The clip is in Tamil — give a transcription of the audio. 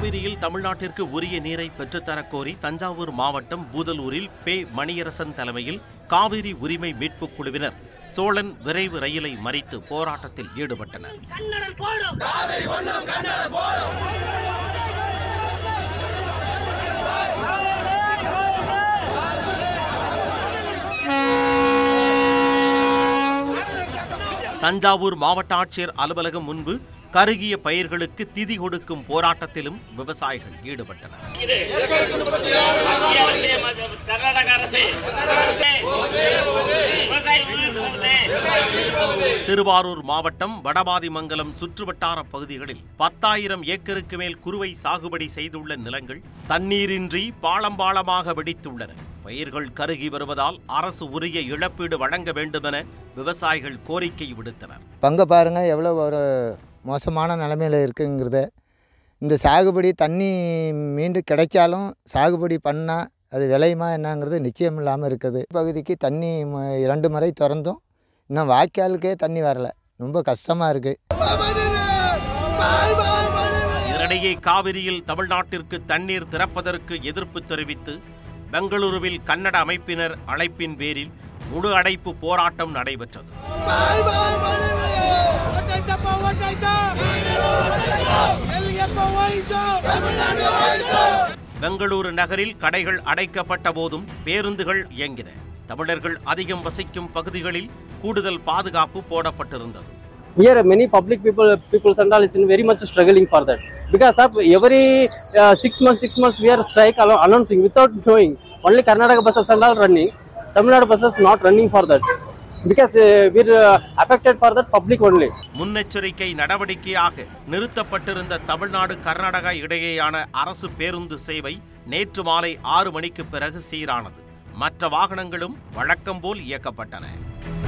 காவிரியில் தமிழ்நாட்டிற்கு உரிய நீரை பெற்றுத்தரக் கோரி தஞ்சாவூர் மாவட்டம் பூதலூரில் பே மணியரசன் தலைமையில் காவிரி உரிமை மீட்புக் குழுவினர் சோழன் விரைவு ரயிலை மறித்து போராட்டத்தில் ஈடுபட்டனர் கன்னடம் போடும் தஞ்சாவூர் மாவட்ட ஆட்சியர் அலுவலகம் முன்பு கருகிய பயிர்களுக்கு திதி கொடுக்கும் போராட்டத்திலும் விவசாயிகள் ஈடுபட்டனர் கர்நாடக அரசு விவசாய உரிமை திருவாரூர் மாவட்டம் வடபாதிமங்கலம் சுற்றுவட்டார பகுதிகளில் பத்தாயிரம் ஏக்கருக்கு மேல் குறுவை சாகுபடி செய்துள்ள நிலங்கள் தண்ணீரின்றி பாளம் பாளமாக வெடித்துள்ளன பயிர்கள் கருகி வருவதால் அரசு உரிய இழப்பீடு வழங்க வேண்டுமென விவசாயிகள் கோரிக்கை விடுத்தனர் பங்கை பாருங்கள் எவ்வளோ ஒரு மோசமான நிலமையில் இருக்குங்கிறத இந்த சாகுபடி தண்ணி மீண்டும் கிடைச்சாலும் சாகுபடி பண்ணால் அது விளையுமா என்னங்கிறது நிச்சயம் இல்லாமல் இருக்குது பகுதிக்கு தண்ணி ம- இரண்டு முறை திறந்தும் இன்னும் வாய்க்காலுக்கே தண்ணி வரல ரொம்ப கஷ்டமாக இருக்குது இதனிடையே காவிரியில் தமிழ்நாட்டிற்கு தண்ணீர் திறப்பதற்கு எதிர்ப்பு தெரிவித்து பெங்களூருவில் கன்னட அமைப்பினர் அழைப்பின் பேரில் முழு அடைப்பு போராட்டம் நடைபெற்றது பெங்களூரு நகரில் கடைகள் அடைக்கப்பட்ட போதும் பேருந்துகள் இயங்கின தமிழர்கள் அதிகம் வசிக்கும் பகுதிகளில் கூடுதல் பாதுகாப்பு போடப்பட்டிருந்தது here many public people people and all is in very much struggling for that because of every uh, six months six months we are strike allo- announcing without knowing only karnataka buses and all running tamil nadu buses not running for that because uh, we're uh, affected for that public only முன்னெச்சரிக்கை நடவடிக்கையாக நிறுத்தப்பட்டிருந்த தமிழ்நாடு கர்நாடகா இடையேயான அரசு பேருந்து சேவை நேற்று மாலை ஆறு மணிக்கு பிறகு சீரானது மற்ற வாகனங்களும் வழக்கம் போல் இயக்கப்பட்டன